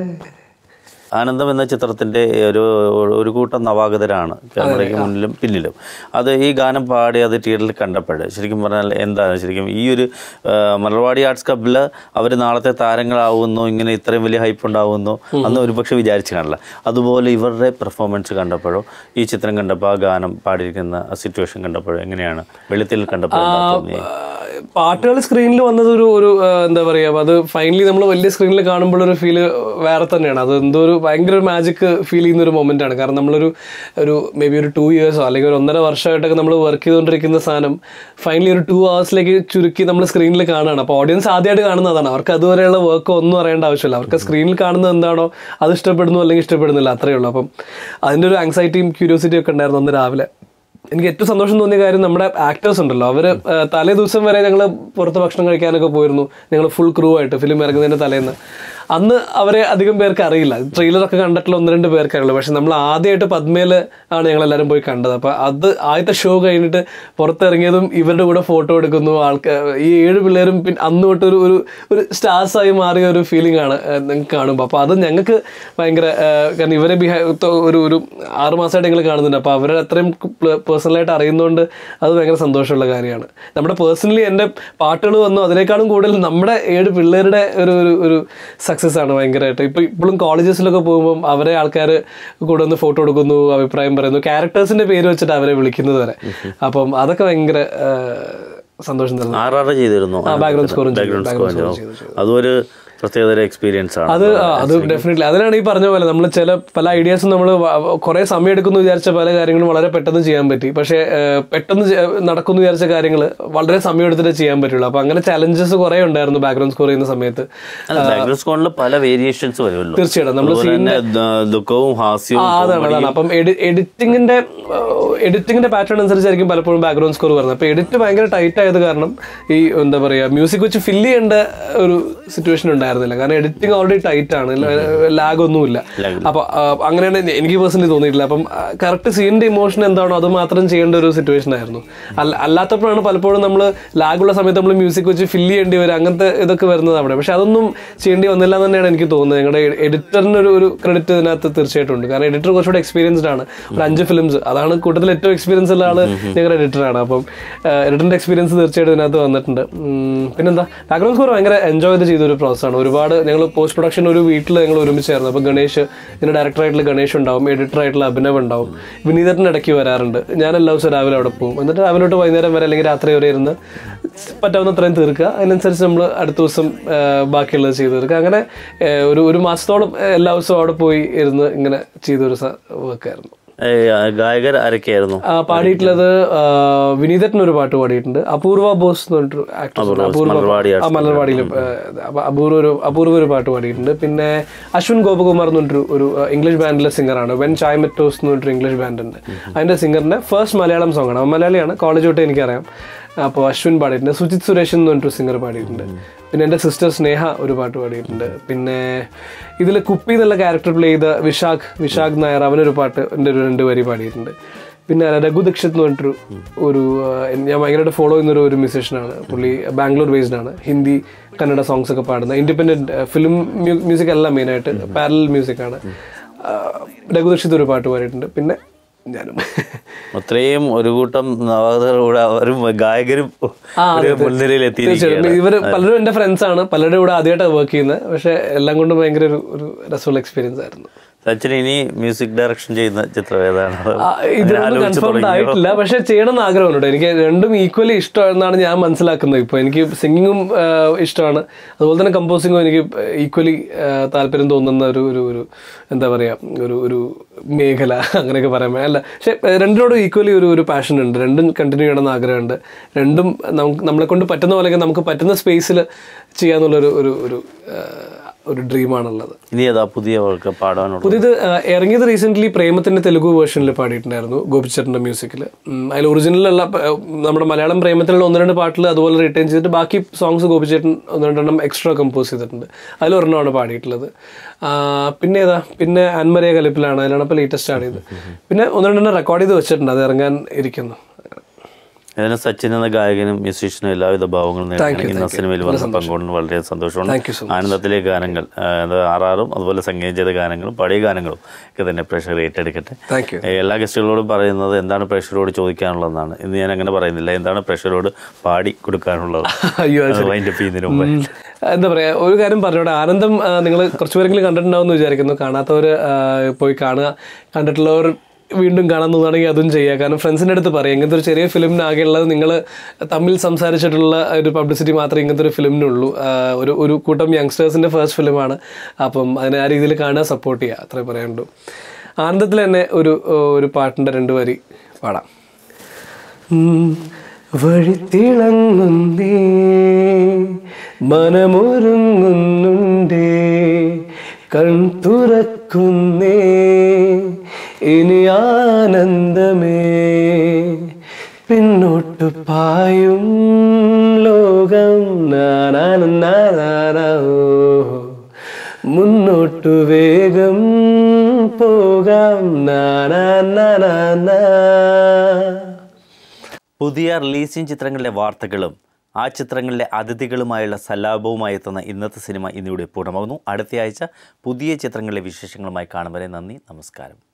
ആനന്ദം എന്ന ചിത്രത്തിന്റെ ഒരു ഒരു കൂട്ടം നവാഗതരാണ് ക്യാമറയ്ക്ക് മുന്നിലും പിന്നിലും അത് ഈ ഗാനം പാടി അത് തിയേറ്ററിൽ കണ്ടപ്പോൾ ശരിക്കും പറഞ്ഞാൽ എന്താണ് ശരിക്കും ഈ ഒരു ആ, മലർവാടി ആർട്സ് ക്ലബിൽ അവർ നാളത്തെ താരങ്ങളാവുന്നു ഇങ്ങനെ ഇത്രയും വലിയ ഹൈപ്പ് ഉണ്ടാവുന്നു അന്ന് ഒരുപക്ഷെ വിചാരിച്ചു കാണില്ല അതുപോലെ ഇവരുടെ പെർഫോമൻസ് കണ്ടപ്പോഴോ ഈ ചിത്രം കണ്ടപ്പോൾ ആ ഗാനം പാടിയിരിക്കുന്ന സിറ്റുവേഷൻ കണ്ടപ്പോഴോ എങ്ങനെയാണ് വെളുത്തിൽ കണ്ടപ്പോൾ എന്താ തോന്നിയത് പാട്ടുകൾ സ്ക്രീനിൽ വന്നത് ഒരു ഒരു ആ, എന്താ പറയുക അത് ഫൈനലി നമ്മൾ വലിയ സ്ക്രീനിൽ കാണുമ്പോൾ ഒരു ഫീല് വേറെ തന്നെയാണ് അത് എന്തോ ഒരു ഭയങ്കര ഒരു മാജിക് ഫീൽ ചെയ്യുന്ന ഒരു മൊമെന്റ് ആണ് കാരണം നമ്മളൊരു ഒരു മേ ബി ഒരു ടു ഇയേഴ്സോ അല്ലെങ്കിൽ ഒരു ഒന്നര വർഷമായിട്ടൊക്കെ നമ്മൾ വർക്ക് ചെയ്തുകൊണ്ടിരിക്കുന്ന സാധനം ഫൈനലി ഒരു ടു ഹവേഴ്സിലേക്ക് ചുരുക്കി നമ്മൾ സ്ക്രീനിൽ കാണുകയാണ് അപ്പോൾ ഓഡിയൻസ് ആദ്യമായിട്ട് കാണുന്നതാണ് അവർക്ക് അതുവരെയുള്ള വർക്ക് ഒന്നും അറിയേണ്ട ആവശ്യമില്ല അവർക്ക് സ്ക്രീനിൽ കാണുന്നത് എന്താണോ അത് ഇഷ്ടപ്പെടുന്നു അല്ലെങ്കിൽ ഇഷ്ടപ്പെടുന്നില്ല അത്രയേ ഉള്ളൂ അപ്പം അതിൻ്റെ ഒരു ആങ്സൈറ്റിയും ക്യൂരിയോസിറ്റിയും ഒക്കെ ഉണ്ടായിരുന്നു അന്ന് രാവിലെ എനിക്ക് ഏറ്റവും സന്തോഷം തോന്നിയ കാര്യം നമ്മുടെ ആക്ടേഴ്സ് ഉണ്ടല്ലോ അവർ തലേ ദിവസം വരെ ഞങ്ങൾ പുറത്ത് ഭക്ഷണം കഴിക്കാനൊക്കെ പോയിരുന്നു ഞങ്ങൾ ഫുൾ ക്രൂ ആയിട്ട് ഫിലിം ഇറങ്ങുന്നതിൻ്റെ തലേന്ന് അന്ന് അവരെ അധികം പേർക്ക് അറിയില്ല ട്രെയിലറൊക്കെ കണ്ടിട്ടുള്ള ഒന്ന് രണ്ട് പേർക്ക് അറിയില്ല പക്ഷെ നമ്മൾ ആദ്യമായിട്ട് പദ്മയിൽ ആണ് ഞങ്ങൾ എല്ലാവരും പോയി കണ്ടത് അപ്പോൾ അത് ആദ്യത്തെ ഷോ കഴിഞ്ഞിട്ട് പുറത്തിറങ്ങിയതും ഇവരുടെ കൂടെ ഫോട്ടോ എടുക്കുന്നു ആൾക്കാർ ഈ ഏഴ് പിള്ളേരും പിന്നെ അന്ന് തൊട്ട് ഒരു ഒരു ഒരു സ്റ്റാർസായി മാറിയ ഒരു ഫീലിംഗ് ആണ് നിങ്ങൾക്ക് കാണുമ്പോൾ അപ്പോൾ അത് ഞങ്ങൾക്ക് ഭയങ്കര ഏഹ്, കാരണം ഇവരെ ബിഹൈ ഒരു ഒരു ആറ് മാസമായിട്ട് ഞങ്ങൾ കാണുന്നുണ്ട് അപ്പോൾ അവരെ അത്രയും പേഴ്സണലായിട്ട് അറിയുന്നതുകൊണ്ട് അത് ഭയങ്കര സന്തോഷമുള്ള കാര്യമാണ് നമ്മുടെ പേഴ്സണലി എൻ്റെ പാട്ടുകൾ വന്നു അതിനേക്കാളും കൂടുതൽ നമ്മുടെ ഏഴ് പിള്ളേരുടെ ഒരു ഒരു ഒരു സക്സസ് ആണ് ഭയങ്കരമായിട്ട് ഇപ്പോൾ ഇപ്പോഴും കോളേജസിലൊക്കെ പോകുമ്പം അവരെ ആൾക്കാർ കൂടെ ഒന്ന് ഫോട്ടോ എടുക്കുന്നു അഭിപ്രായം പറയുന്നു ക്യാരക്ടേഴ്സിൻ്റെ പേര് വെച്ചിട്ട് അവരെ വിളിക്കുന്നത് വരെ അപ്പം അതൊക്കെ ഭയങ്കര ഏഹ്, സന്തോഷം തരുന്നു ആർ ആർ ചെയ്തിരുന്നു background score ഉം ചെയ്തു, ബാക്ക്ഗ്രൗണ്ട് background സ്കോർ score ചെയ്തു, അതൊരു പ്രത്യേകതര എക്സ്പീരിയൻസ് ആണ് അത് ആ, അത് ഡെഫിനറ്റ്ലി അതിനാണ് ഈ പറഞ്ഞ പോലെ നമ്മൾ ചില പല ഐഡിയാസും നമ്മൾ കുറെ സമയം എടുക്കുന്നു വിചാരിച്ച പല കാര്യങ്ങളും വളരെ പെട്ടെന്ന് ചെയ്യാൻ പറ്റി പക്ഷേ ഏഹ്, പെട്ടെന്ന് ചെ- നടക്കുന്നു വിചാരിച്ച കാര്യങ്ങൾ വളരെ സമയം എടുത്തിട്ട് ചെയ്യാൻ പറ്റുള്ളൂ അപ്പൊ അങ്ങനെ ചലഞ്ചസ് കുറെ ഉണ്ടായിരുന്നു ബാക്ക്ഗ്രൗണ്ട് സ്കോർ ചെയ്യുന്ന സമയത്ത് അല്ല ബാക്ക്ഗ്രൗണ്ട് സ്കോറിൽ പല വേരിയേഷൻസ് വരുമല്ലോ തീർച്ചയായിട്ടും നമ്മൾ അതുപോലെ തന്നെ ദ- ദുഃഖവും ഹാസ്യവും ആ അതാണ് അതാണ് അപ്പം എഡിറ്റിങ്ങിന്റെ എഡിറ്റിങ്ങിന്റെ പാറ്റേൺ അനുസരിച്ചായിരിക്കും പലപ്പോഴും ബാക്ക്ഗ്രൗണ്ട് സ്കോർ വരുന്നത് അപ്പൊ എഡിറ്റ് ഭയങ്കര ടൈറ്റ് ആയത് കാരണം ഈ എന്താ പറയാ മ്യൂസിക് വെച്ച് ഫില്ല് ചെയ്യേണ്ട ഒരു സിറ്റുവേഷൻ ഉണ്ടായിരുന്നില്ല കാരണം എഡിറ്റിംഗ് ഓൾറെഡി ടൈറ്റ് ആണ് ലാഗ് ഒന്നുമില്ല അപ്പൊ ആ, അങ്ങനെയാണ് എനിക്ക് പേഴ്സണലി തോന്നിയിട്ടില്ല അപ്പം കറക്റ്റ് സീനിന്റെ ഇമോഷൻ എന്താണോ അത് മാത്രം ചെയ്യേണ്ട ഒരു സിറ്റുവേഷൻ ആയിരുന്നു അല്ല അല്ലാത്തപ്പോഴാണ് പലപ്പോഴും നമ്മൾ ലാഗുള്ള സമയത്ത് നമ്മൾ മ്യൂസിക് വെച്ച് ഫില്ല് ചെയ്യേണ്ടി വരും അങ്ങനത്തെ ഇതൊക്കെ വരുന്നത് അവിടെ പക്ഷെ അതൊന്നും ചെയ്യേണ്ടി വന്നില്ല എന്ന് തന്നെയാണ് എനിക്ക് തോന്നുന്നത് ഞങ്ങളുടെ എഡിറ്ററിന് ഒരു ഒരു ക്രെഡിറ്റ് ഇതിനകത്ത് തീർച്ചയായിട്ടും ഉണ്ട് കാരണം എഡിറ്റർ കുറച്ചുകൂടെ എക്സ്പീരിയൻസ്ഡ് ആണ് ഒരു അഞ്ച് ഫിലിംസ് അതാണ് കൂട്ടത്തിൽ ഏറ്റവും എക്സ്പീരിയൻസ് ഉള്ള ആള് ഞങ്ങളുടെ എഡിറ്ററാണ് അപ്പം എഡിറ്ററിന്റെ എക്സ്പീരിയൻസ് തീർച്ചയായിട്ടും ഇതിനകത്ത് വന്നിട്ടുണ്ട് ഉം, പിന്നെന്താ ബാക്ക്ഗ്രൗണ്ട് സ്കോർ ഭയങ്കര എൻജോയ് ചെയ്ത് ചെയ്ത ഒരു പ്രോസസ്സാണ് ഒരുപാട് ഞങ്ങൾ പോസ്റ്റ് പ്രൊഡക്ഷൻ ഒരു വീട്ടിൽ ഞങ്ങൾ ഒരുമിച്ചായിരുന്നു അപ്പോൾ ഗണേഷ് ഇതിന്റെ ഡയറക്ടറായിട്ടുള്ള ഗണേഷ് ഉണ്ടാവും എഡിറ്ററായിട്ടുള്ള അഭിനവ് ഉണ്ടാവും വിനീതന്റെ ഇടയ്ക്ക് വരാറുണ്ട് ഞാൻ എല്ലാ ദിവസവും രാവിലെ അവിടെ പോകും എന്നിട്ട് രാവിലെ തൊട്ട് വൈകുന്നേരം വരെ അല്ലെങ്കിൽ രാത്രി വരെ ഇരുന്ന് പറ്റാവുന്ന അത്രയും തീർക്കുക അതിനനുസരിച്ച് നമ്മൾ അടുത്ത ദിവസം ആ, ബാക്കിയുള്ളത് ചെയ്ത് തീർക്കുക അങ്ങനെ ആ, ഒരു ഒരു മാസത്തോളം ആ, എല്ലാ ദിവസവും അവിടെ പോയി ഇരുന്ന് ഇങ്ങനെ ചെയ്തൊരു വർക്കായിരുന്നു ഗായകർ ആരൊക്കെയായിരുന്നു ആ, പാടിയിട്ടുള്ളത് ആ, വിനീതത്തിന് ഒരു പാട്ട് പാടിയിട്ടുണ്ട് അപൂർവ ബോസ് എന്ന് പറഞ്ഞിട്ടൊരു ആക്ടർ അപൂർവ മലർവാടി ആ മലർവാടിയിൽ അപൂർവ ഒരു അപൂർവ ഒരു പാട്ട് പാടിയിട്ടുണ്ട് പിന്നെ അശ്വിൻ ഗോപകുമാർ എന്ന് പറഞ്ഞൊരു ഒരു ആ, ഇംഗ്ലീഷ് ബാൻഡിലെ സിംഗറാണ് വെൻ ചായ്മെറ്റോസ് എന്ന് പറഞ്ഞൊരു ഇംഗ്ലീഷ് ബാൻഡ് ഉണ്ട് അതിന്റെ സിംഗറിന്റെ ഫസ്റ്റ് മലയാളം സോങ് ആണ് അവൻ മലയാളിയാണ് കോളേജ് തൊട്ട് എനിക്കറിയാം അപ്പോൾ അശ്വിൻ പാടിയിട്ടുണ്ട് സുജിത് സുരേഷ് എന്ന് പറഞ്ഞൊരു സിംഗർ പാടിയിട്ടുണ്ട് പിന്നെ എൻ്റെ സിസ്റ്റർ സ്നേഹ ഒരു പാട്ട് പാടിയിട്ടുണ്ട് പിന്നെ ഇതിൽ കുപ്പി എന്നുള്ള ക്യാരക്ടർ പ്ലേ ചെയ്ത വിശാഖ് വിശാഖ് നായർ അവനൊരു പാട്ട് എൻ്റെ ഒരു രണ്ട് വരി പാടിയിട്ടുണ്ട് പിന്നെ രഘു ദീക്ഷിത് എന്ന് പറഞ്ഞിട്ടൊരു ഒരു ആ, ഞാൻ ഭയങ്കരമായിട്ട് ഫോളോ ചെയ്യുന്ന ഒരു- ഒരു മ്യൂസീഷ്യനാണ് പുള്ളി ബാംഗ്ലൂർ ബേസ്ഡ് ആണ് ഹിന്ദി കന്നഡ സോങ്സ് ഒക്കെ പാടുന്ന ഇൻഡിപെൻഡന്റ് ഫിലിം മ്യൂസിക് അല്ല മെയിനായിട്ട് പാരലൽ മ്യൂസിക് ആണ് ആ, രഘു ദീക്ഷിത് ഒരു പാട്ട് പാടിയിട്ടുണ്ട് പിന്നെ ഞാനും അത്രയും ഒരു കൂട്ടം നവാഗതരുടെ അവരും ഗായകരും ഒരു മുൻനിരയിൽ എത്തിയിരിക്കുകയാണ് തീർച്ചയായിട്ടും ഇവർ പലരും എൻ്റെ ഫ്രണ്ട്സ് ആണ് പലരുടെ കൂടെ ആദ്യമായിട്ടാണ് വർക്ക് ചെയ്യുന്നത് പക്ഷേ എല്ലാം കൊണ്ടും ഭയങ്കര ഒരു ഒരു രസമുള്ള എക്സ്പീരിയൻസ് ആയിരുന്നു സച്ചിൻ ഇനി മ്യൂസിക് ഡയറക്ഷൻ ചെയ്യുന്ന ചിത്രം ഏതാണ് ആ, ഇതൊന്നും കൺഫേംഡ് ആയിട്ടില്ല പക്ഷെ ചെയ്യണം എന്ന് ആഗ്രഹമുണ്ട് എനിക്ക് രണ്ടും ഈക്വലി ഇഷ്ടമാണെന്നാണ് ഞാൻ മനസ്സിലാക്കുന്നത് ഇപ്പോൾ എനിക്ക് സിംഗിങ്ങും ഇഷ്ടമാണ് അതുപോലെ തന്നെ കമ്പോസിങ്ങും എനിക്ക് ഈക്വലി താല്പര്യം തോന്നുന്ന ഒരു ഒരു ഒരു എന്താ പറയുക ഒരു ഒരു മേഖല അങ്ങനെയൊക്കെ പറയാൻ പറ്റും. അല്ല പക്ഷെ രണ്ടിനോടും ഈക്വലി ഒരു ഒരു പാഷൻ ഉണ്ട് രണ്ടും കണ്ടിന്യൂ ചെയ്യണമെന്ന് ആഗ്രഹമുണ്ട് രണ്ടും നമുക്ക് നമ്മളെ കൊണ്ട് പറ്റുന്ന പോലെയൊക്കെ നമുക്ക് പറ്റുന്ന സ്പേസിൽ ചെയ്യാന്നുള്ളൊരു ഒരു ഒരു ആ, ഒരു ഡ്രീമാണുള്ളത് ഇനി ഏതാ പുതിയ വർക്ക് പാടാനുള്ള പുതിയത് ആ, ഇറങ്ങിയത് റീസെന്റ് പ്രേമത്തിന്റെ തെലുഗു വേർഷനിൽ പാടിയിട്ടുണ്ടായിരുന്നു ഗോപിച്ചേട്ടന്റെ മ്യൂസിക്കിൽ അതിൽ ഒറിജിനലുള്ള പ- നമ്മുടെ മലയാളം പ്രേമത്തിലുള്ള ഒന്ന് രണ്ട് പാട്ടിൽ അതുപോലെ റിട്ടേൺ ചെയ്തിട്ട് ബാക്കി സോങ്സ് ഗോപിച്ചേട്ടൻ ഒന്ന് രണ്ടെണ്ണം എക്സ്ട്രാ കമ്പോസ് ചെയ്തിട്ടുണ്ട് അതിൽ ഒരെണ്ണമാണ് പാടിയിട്ടുള്ളത് ആ, പിന്നെ ഏതാ പിന്നെ അൻമരിയ കലിപ്പിലാണ് അതിലാണ് ഇപ്പോൾ ലേറ്റസ്റ്റ് ആടിയത് പിന്നെ ഒന്ന് രണ്ടെണ്ണം റെക്കോർഡ് ചെയ്ത് വെച്ചിട്ടുണ്ട് അത് ഇറങ്ങാൻ ഇരിക്കുന്നു ഇതിന് സച്ചിൻ എന്ന ഗായകനും മ്യൂസീഷ്യനും എല്ലാവിധ ഭാവങ്ങളും നേടുകയാണ് ഇന്ന സിനിമയിൽ വന്ന് പങ്കുകൊണ്ട് വളരെ സന്തോഷമാണ് താങ്ക് യു സോ ആനന്ദത്തിലെ ഗാനങ്ങൾ ആ, അത് ആറാറും അതുപോലെ സംഗീതം ചെയ്ത ഗാനങ്ങളും പഴയ ഗാനങ്ങളും ഒക്കെ തന്നെ പ്രേക്ഷകർ ഏറ്റെടുക്കട്ടെ താങ്ക് യു ഏ, എല്ലാ ഗസ്റ്റുകളോടും പറയുന്നത് എന്താണ് പ്രേക്ഷകരോട് ചോദിക്കാനുള്ളതെന്നാണ് ഇന്ന് ഞാൻ അങ്ങനെ പറയുന്നില്ല എന്താണ് പ്രേക്ഷകരോട് പാടി കൊടുക്കാനുള്ളത് അയ്യോ അത് വൈൻഡ് അപ്പ് ചെയ്യുന്നതിന് മുമ്പ് ഉം. എന്താ പറയാ ഒരു കാര്യം പറഞ്ഞോട്ടെ ആനന്ദം നിങ്ങൾ കുറച്ചുപേരെങ്കിലും കണ്ടിട്ടുണ്ടാവും എന്ന് വിചാരിക്കുന്നു കാണാത്തവർ പോയി കാണുക കണ്ടിട്ടുള്ളവർ വീണ്ടും കാണാൻ തോന്നുകയാണെങ്കിൽ അതും ചെയ്യുക കാരണം ഫ്രണ്ട്സിൻ്റെ അടുത്ത് പറയും ഇങ്ങനത്തെ ഒരു ചെറിയ ഫിലിമിനാകെയുള്ളത് നിങ്ങൾ തമ്മിൽ സംസാരിച്ചിട്ടുള്ള ഒരു പബ്ലിസിറ്റി മാത്രമേ ഇങ്ങനത്തെ ഒരു ഫിലിമിനുള്ളൂ ആ, ഒരു ഒരു കൂട്ടം യങ്സ്റ്റേഴ്സിൻ്റെ ഫസ്റ്റ് ഫിലിമാണ് അപ്പം അതിനെ ആ രീതിയിൽ കാണുക സപ്പോർട്ട് ചെയ്യുക അത്രേ പറയാനുള്ളൂ ആനന്ദത്തിൽ തന്നെ ഒരു ഒരു പാട്ടിൻ്റെ രണ്ട് വരി പാടാം ഉം. വഴിത്തിളങ്ങുന്നേ മനമൊരുങ്ങുന്നുണ്ടേ കൺ തുറക്കുന്നേ ഇനി ആനന്ദമേ പിന്നോട്ട് പായും ലോകം നാനാനാനാനാ പുതിയ റിലീസിംഗ് ചിത്രങ്ങളിലെ വാർത്തകളും ആ ചിത്രങ്ങളിലെ അതിഥികളുമായുള്ള സല്ലാപവുമായി എത്തുന്ന ഇന്നത്തെ സിനിമ ഇന്നിവിടെ പൂർണ്ണമാകുന്നു അടുത്തയാഴ്ച പുതിയ ചിത്രങ്ങളിലെ വിശേഷങ്ങളുമായി കാണും വരെ നന്ദി നമസ്കാരം